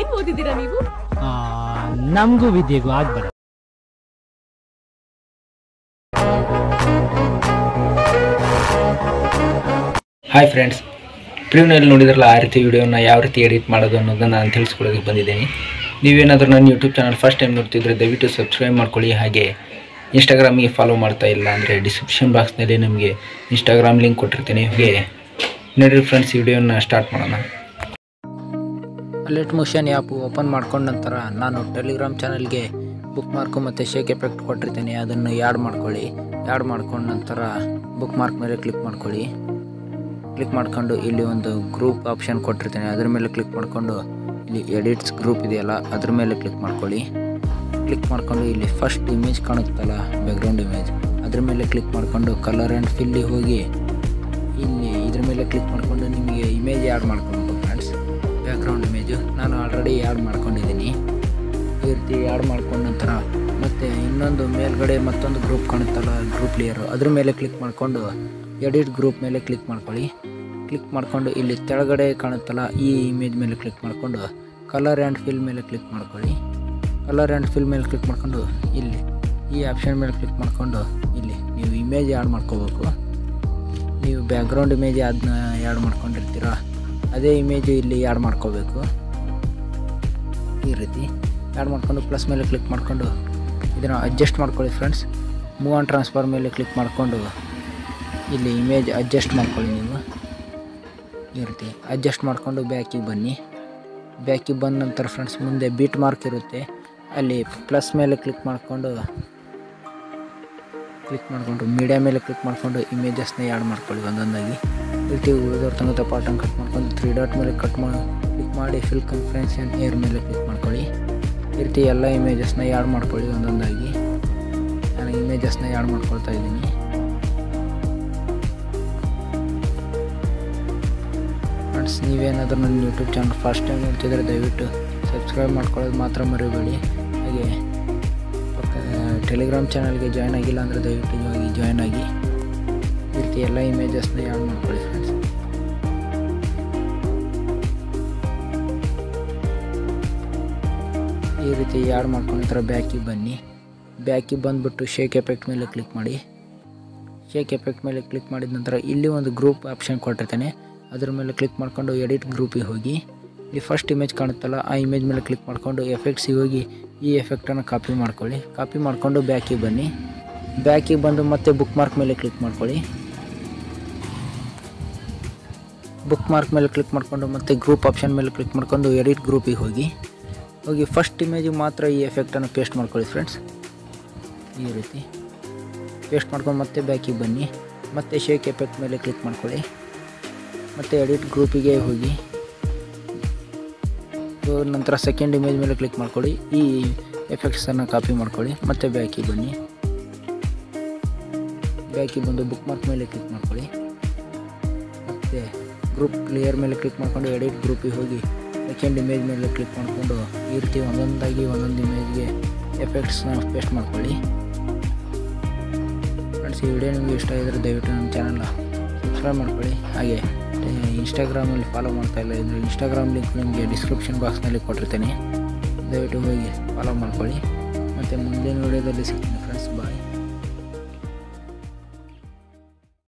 ಏನ್ ಓದಿದ್ದೀರಾ ನೀವು ನಮಗೂ ವಿದ್ಯೆಗೂ ಆಗ್ಬೇಡ ಹಾಯ್ ಫ್ರೆಂಡ್ಸ್ ಪ್ರಿವ್ನಲ್ಲಿ ನೋಡಿದ್ರಲ್ಲ ಆ ರೀತಿ ವಿಡಿಯೋನ ಯಾವ ರೀತಿ ಎಡಿಟ್ ಮಾಡೋದು ಅನ್ನೋದನ್ನು ನಾನು ತಿಳಿಸ್ಕೊಡೋದಕ್ಕೆ ಬಂದಿದ್ದೀನಿ ನೀವೇನಾದರೂ ನನ್ನ ಯೂಟ್ಯೂಬ್ ಚಾನಲ್ ಫಸ್ಟ್ ಟೈಮ್ ನೋಡ್ತಿದ್ರೆ ದಯವಿಟ್ಟು ಸಬ್ಸ್ಕ್ರೈಬ್ ಮಾಡ್ಕೊಳ್ಳಿ ಹಾಗೆ ಇನ್ಸ್ಟಾಗ್ರಾಮಿಗೆ ಫಾಲೋ ಮಾಡ್ತಾ ಇಲ್ಲ ಅಂದರೆ ಡಿಸ್ಕ್ರಿಪ್ಷನ್ ಬಾಕ್ಸ್ನಲ್ಲಿ ನಿಮಗೆ ಇನ್ಸ್ಟಾಗ್ರಾಮ್ ಲಿಂಕ್ ಕೊಟ್ಟಿರ್ತೀನಿ ಹಾಗೆ ನೋಡಿರಿ ಫ್ರೆಂಡ್ಸ್ ವಿಡಿಯೋನ ಸ್ಟಾರ್ಟ್ ಮಾಡೋಣ ಲೆಟ್ ಮೋಷನ್ ಆ್ಯಪ್ ಓಪನ್ ಮಾಡ್ಕೊಂಡ ನಂತರ ನಾನು ಟೆಲಿಗ್ರಾಮ್ ಚಾನಲ್ಗೆ ಬುಕ್ ಮಾರ್ಕು ಮತ್ತು ಶೇಕ್ ಎಫೆಕ್ಟ್ ಕೊಟ್ಟಿರ್ತೀನಿ ಅದನ್ನು ಯಾಡ್ ಮಾಡ್ಕೊಳ್ಳಿ ಯಾಡ್ ಮಾಡ್ಕೊಂಡ ನಂತರ ಬುಕ್ ಮಾರ್ಕ್ ಮೇಲೆ ಕ್ಲಿಕ್ ಮಾಡ್ಕೊಳ್ಳಿ ಕ್ಲಿಕ್ ಮಾಡ್ಕೊಂಡು ಇಲ್ಲಿ ಒಂದು ಗ್ರೂಪ್ ಆಪ್ಷನ್ ಕೊಟ್ಟಿರ್ತೀನಿ ಅದ್ರ ಮೇಲೆ ಕ್ಲಿಕ್ ಮಾಡಿಕೊಂಡು ಇಲ್ಲಿ ಎಡಿಟ್ಸ್ ಗ್ರೂಪ್ ಇದೆಯಲ್ಲ ಅದ್ರ ಮೇಲೆ ಕ್ಲಿಕ್ ಮಾಡ್ಕೊಳ್ಳಿ ಕ್ಲಿಕ್ ಮಾಡ್ಕೊಂಡು ಇಲ್ಲಿ ಫಸ್ಟ್ ಇಮೇಜ್ ಕಾಣುತ್ತಲ್ಲ ಬ್ಯಾಕ್ಗ್ರೌಂಡ್ ಇಮೇಜ್ ಅದ್ರ ಮೇಲೆ ಕ್ಲಿಕ್ ಮಾಡ್ಕೊಂಡು ಕಲರ್ ಆ್ಯಂಡ್ ಫಿಲ್ಲಿ ಹೋಗಿ ಇಲ್ಲಿ ಇದ್ರ ಮೇಲೆ ಕ್ಲಿಕ್ ಮಾಡಿಕೊಂಡು ನಿಮಗೆ ಇಮೇಜ್ ಆ್ಯಡ್ ಮಾಡ್ಕೊಬೇಕು ಫ್ರೆಂಡ್ಸ್ ಬ್ಯಾಕ್ಗ್ರೌಂಡ್ ಇಮೇಜು ನಾನು ಆಲ್ರೆಡಿ ಆ್ಯಡ್ ಮಾಡ್ಕೊಂಡಿದ್ದೀನಿ ಈ ರೀತಿ ಆ್ಯಡ್ ಮಾಡ್ಕೊಂಡ ನಂತರ ಮತ್ತು ಇನ್ನೊಂದು ಮೇಲ್ಗಡೆ ಮತ್ತೊಂದು ಗ್ರೂಪ್ ಕಾಣುತ್ತಲ್ಲ ಗ್ರೂಪ್ ಲೇಯರು ಅದ್ರ ಮೇಲೆ ಕ್ಲಿಕ್ ಮಾಡಿಕೊಂಡು ಎಡಿಟ್ ಗ್ರೂಪ್ ಮೇಲೆ ಕ್ಲಿಕ್ ಮಾಡ್ಕೊಳ್ಳಿ ಕ್ಲಿಕ್ ಮಾಡಿಕೊಂಡು ಇಲ್ಲಿ ಕೆಳಗಡೆ ಕಾಣುತ್ತಲ್ಲ ಈ ಇಮೇಜ್ ಮೇಲೆ ಕ್ಲಿಕ್ ಮಾಡಿಕೊಂಡು ಕಲರ್ ಆ್ಯಂಡ್ ಫಿಲ್ ಮೇಲೆ ಕ್ಲಿಕ್ ಮಾಡ್ಕೊಳ್ಳಿ ಕಲರ್ ಆ್ಯಂಡ್ ಫಿಲ್ ಮೇಲೆ ಕ್ಲಿಕ್ ಮಾಡ್ಕೊಂಡು ಇಲ್ಲಿ ಈ ಆಪ್ಷನ್ ಮೇಲೆ ಕ್ಲಿಕ್ ಮಾಡಿಕೊಂಡು ಇಲ್ಲಿ ನೀವು ಇಮೇಜ್ ಆ್ಯಡ್ ಮಾಡ್ಕೋಬೇಕು ನೀವು ಬ್ಯಾಕ್ಗ್ರೌಂಡ್ ಇಮೇಜ್ ಅದನ್ನ ಆ್ಯಡ್ ಮಾಡ್ಕೊಂಡಿರ್ತೀರ ಅದೇ ಇಮೇಜು ಇಲ್ಲಿ ಆ್ಯಡ್ ಮಾಡ್ಕೋಬೇಕು ಈ ರೀತಿ ಆ್ಯಡ್ ಮಾಡ್ಕೊಂಡು ಪ್ಲಸ್ ಮೇಲೆ ಕ್ಲಿಕ್ ಮಾಡಿಕೊಂಡು ಇದನ್ನು ಅಡ್ಜಸ್ಟ್ ಮಾಡ್ಕೊಳ್ಳಿ ಫ್ರೆಂಡ್ಸ್ ಮೂವ್ ಆನ್ ಟ್ರಾನ್ಸ್ಫರ್ ಮೇಲೆ ಕ್ಲಿಕ್ ಮಾಡಿಕೊಂಡು ಇಲ್ಲಿ ಇಮೇಜ್ ಅಡ್ಜಸ್ಟ್ ಮಾಡ್ಕೊಳ್ಳಿ ನೀವು ಈ ರೀತಿ ಅಡ್ಜಸ್ಟ್ ಮಾಡಿಕೊಂಡು ಬ್ಯಾಕಿಗೆ ಬನ್ನಿ ಬ್ಯಾಕಿಗೆ ಬಂದ ನಂತರ ಫ್ರೆಂಡ್ಸ್ ಮುಂದೆ ಬೀಟ್ ಮಾರ್ಕ್ ಇರುತ್ತೆ ಅಲ್ಲಿ ಪ್ಲಸ್ ಮೇಲೆ ಕ್ಲಿಕ್ ಮಾಡಿಕೊಂಡು ಕ್ಲಿಕ್ ಮಾಡಿಕೊಂಡು ಮೀಡಿಯಾ ಮೇಲೆ ಕ್ಲಿಕ್ ಮಾಡಿಕೊಂಡು ಇಮೇಜಸ್ನ ಆ್ಯಡ್ ಮಾಡ್ಕೊಳ್ಳಿ ಒಂದೊಂದಾಗಿ ಈ ರೀತಿ ಉಳಿದವ್ರ ತಂಗತ ಪಾರ್ಟನ್ನು ಕಟ್ ಮಾಡ್ಕೊಂಡು ತ್ರೀ ಡಾಟ್ ಮೇಲೆ ಕಟ್ ಮಾಡಿ ಕ್ಲಿಕ್ ಮಾಡಿ ಫಿಲ್ ಕಾನ್ಫರೆನ್ಸ್ ಆ್ಯಂಡ್ ಏರ್ ಮೇಲೆ ಕ್ಲಿಕ್ ಮಾಡ್ಕೊಳ್ಳಿ ಈ ರೀತಿ ಎಲ್ಲ ಇಮೇಜಸ್ನ ಆ್ಯಡ್ ಮಾಡ್ಕೊಳ್ಳಿ ಒಂದೊಂದಾಗಿ ನಾನು ಇಮೇಜಸ್ನ ಆ್ಯಡ್ ಮಾಡ್ಕೊಳ್ತಾ ಇದ್ದೀನಿ ಫ್ರೆಂಡ್ಸ್ ನೀವೇನಾದರೂ ನನ್ನ ಯೂಟ್ಯೂಬ್ ಚಾನಲ್ ಫಸ್ಟ್ ಟೈಮ್ ನೋಡ್ತಿದ್ರೆ ದಯವಿಟ್ಟು ಸಬ್ಸ್ಕ್ರೈಬ್ ಮಾಡ್ಕೊಳ್ಳೋದು ಮಾತ್ರ ಮರಿಬೇಡಿ ಹಾಗೆ ಟೆಲಿಗ್ರಾಮ್ ಚಾನಲ್ಗೆ ಜಾಯ್ನ್ ಆಗಿಲ್ಲ ಅಂದರೆ ದಯವಿಟ್ಟು ಹೋಗಿ ಜಾಯ್ನ್ ಆಗಿ ಈ ರೀತಿ ಎಲ್ಲ ಇಮೇಜಸ್ನ ಆ್ಯಡ್ ಮಾಡ್ಕೊಳ್ಳಿ ಫ್ರೆಂಡ್ಸ್ ಈ ರೀತಿ ಆ್ಯಡ್ ಮಾಡ್ಕೊಂಡ ನಂತರ ಬ್ಯಾಕಿಗೆ ಬನ್ನಿ ಬ್ಯಾಕಿಗೆ ಬಂದುಬಿಟ್ಟು ಶೇಕ್ ಎಫೆಕ್ಟ್ ಮೇಲೆ ಕ್ಲಿಕ್ ಮಾಡಿ ಶೇಕ್ ಎಫೆಕ್ಟ್ ಮೇಲೆ ಕ್ಲಿಕ್ ಮಾಡಿದ ನಂತರ ಇಲ್ಲಿ ಒಂದು ಗ್ರೂಪ್ ಆಪ್ಷನ್ ಕೊಟ್ಟಿರ್ತಾನೆ ಅದ್ರ ಮೇಲೆ ಕ್ಲಿಕ್ ಮಾಡ್ಕೊಂಡು ಎಡಿಟ್ ಗ್ರೂಪಿಗೆ ಹೋಗಿ ಇಲ್ಲಿ ಫಸ್ಟ್ ಇಮೇಜ್ ಕಾಣುತ್ತಲ್ಲ ಆ ಇಮೇಜ್ ಮೇಲೆ ಕ್ಲಿಕ್ ಮಾಡಿಕೊಂಡು ಎಫೆಕ್ಟ್ಸಿಗೆ ಹೋಗಿ ಈ ಎಫೆಕ್ಟನ್ನು ಕಾಪಿ ಮಾಡ್ಕೊಳ್ಳಿ ಕಾಪಿ ಮಾಡಿಕೊಂಡು ಬ್ಯಾಕಿಗೆ ಬನ್ನಿ ಬ್ಯಾಕಿಗೆ ಬಂದು ಮತ್ತೆ ಬುಕ್ ಮಾರ್ಕ್ ಮೇಲೆ ಕ್ಲಿಕ್ ಮಾಡ್ಕೊಳ್ಳಿ ಬುಕ್ ಮಾರ್ಕ್ ಮೇಲೆ ಕ್ಲಿಕ್ ಮಾಡಿಕೊಂಡು ಮತ್ತೆ ಗ್ರೂಪ್ ಆಪ್ಷನ್ ಮೇಲೆ ಕ್ಲಿಕ್ ಮಾಡ್ಕೊಂಡು ಎಡಿಟ್ ಗ್ರೂಪಿಗೆ ಹೋಗಿ ಹೋಗಿ ಫಸ್ಟ್ ಇಮೇಜಿಗೆ ಮಾತ್ರ ಈ ಎಫೆಕ್ಟನ್ನು ಪೇಸ್ಟ್ ಮಾಡ್ಕೊಳ್ಳಿ ಫ್ರೆಂಡ್ಸ್ ಈ ರೀತಿ ಪೇಸ್ಟ್ ಮಾಡ್ಕೊಂಡು ಮತ್ತೆ ಬ್ಯಾಕಿಗೆ ಬನ್ನಿ ಮತ್ತೆ ಶೇಕ್ ಎಫೆಕ್ಟ್ ಮೇಲೆ ಕ್ಲಿಕ್ ಮಾಡ್ಕೊಳ್ಳಿ ಮತ್ತು ಎಡಿಟ್ ಗ್ರೂಪಿಗೆ ಹೋಗಿ ಸೊ ನಂತರ ಸೆಕೆಂಡ್ ಇಮೇಜ್ ಮೇಲೆ ಕ್ಲಿಕ್ ಮಾಡ್ಕೊಳ್ಳಿ ಈ ಎಫೆಕ್ಟ್ಸನ್ನು ಕಾಪಿ ಮಾಡ್ಕೊಳ್ಳಿ ಮತ್ತೆ ಬ್ಯಾಕಿಗೆ ಬನ್ನಿ ಬ್ಯಾಕಿಗೆ ಬಂದು ಬುಕ್ ಮಾರ್ಕ್ ಮೇಲೆ ಕ್ಲಿಕ್ ಮಾಡ್ಕೊಳ್ಳಿ ಮತ್ತು ಗ್ರೂಪ್ ಲೇಯರ್ ಮೇಲೆ ಕ್ಲಿಕ್ ಮಾಡ್ಕೊಂಡು ಎಡಿಟ್ ಗ್ರೂಪಿಗೆ ಹೋಗಿ ಸೆಕೆಂಡ್ ಇಮೇಜ್ ಮೇಲೆ ಕ್ಲಿಕ್ ಮಾಡಿಕೊಂಡು ಈ ರೀತಿ ಒಂದೊಂದಾಗಿ ಒಂದೊಂದು ಇಮೇಜ್ಗೆ ಎಫೆಕ್ಟ್ಸ್ನ ಪೇಸ್ಟ್ ಮಾಡ್ಕೊಳ್ಳಿ ಫ್ರೆಂಡ್ಸ್ ಈ ವಿಡಿಯೋ ನಿಮಗೆ ಇಷ್ಟ ಆಗಿದ್ರೆ ದಯವಿಟ್ಟು ನಮ್ಮ ಚಾನಲ್ನ ಸಬ್ಸ್ಕ್ರೈಬ್ ಮಾಡ್ಕೊಳ್ಳಿ ಹಾಗೆ ಇನ್ಸ್ಟಾಗ್ರಾಮಲ್ಲಿ ಫಾಲೋ ಮಾಡ್ತಾ ಇಲ್ಲ ಇದ್ರೆ ಇನ್ಸ್ಟಾಗ್ರಾಮ್ ಲಿಂಕ್ ನಿಮಗೆ ಡಿಸ್ಕ್ರಿಪ್ಷನ್ ಬಾಕ್ಸ್ನಲ್ಲಿ ಕೊಟ್ಟಿರ್ತೀನಿ ದಯವಿಟ್ಟು ಹೋಗಿ ಫಾಲೋ ಮಾಡ್ಕೊಳ್ಳಿ ಮತ್ತು ಮುಂದಿನ ವಿಡಿಯೋದಲ್ಲಿ ಸಿಗ್ತೀನಿ ಫ್ರೆಂಡ್ಸ್ ಬಾಯ್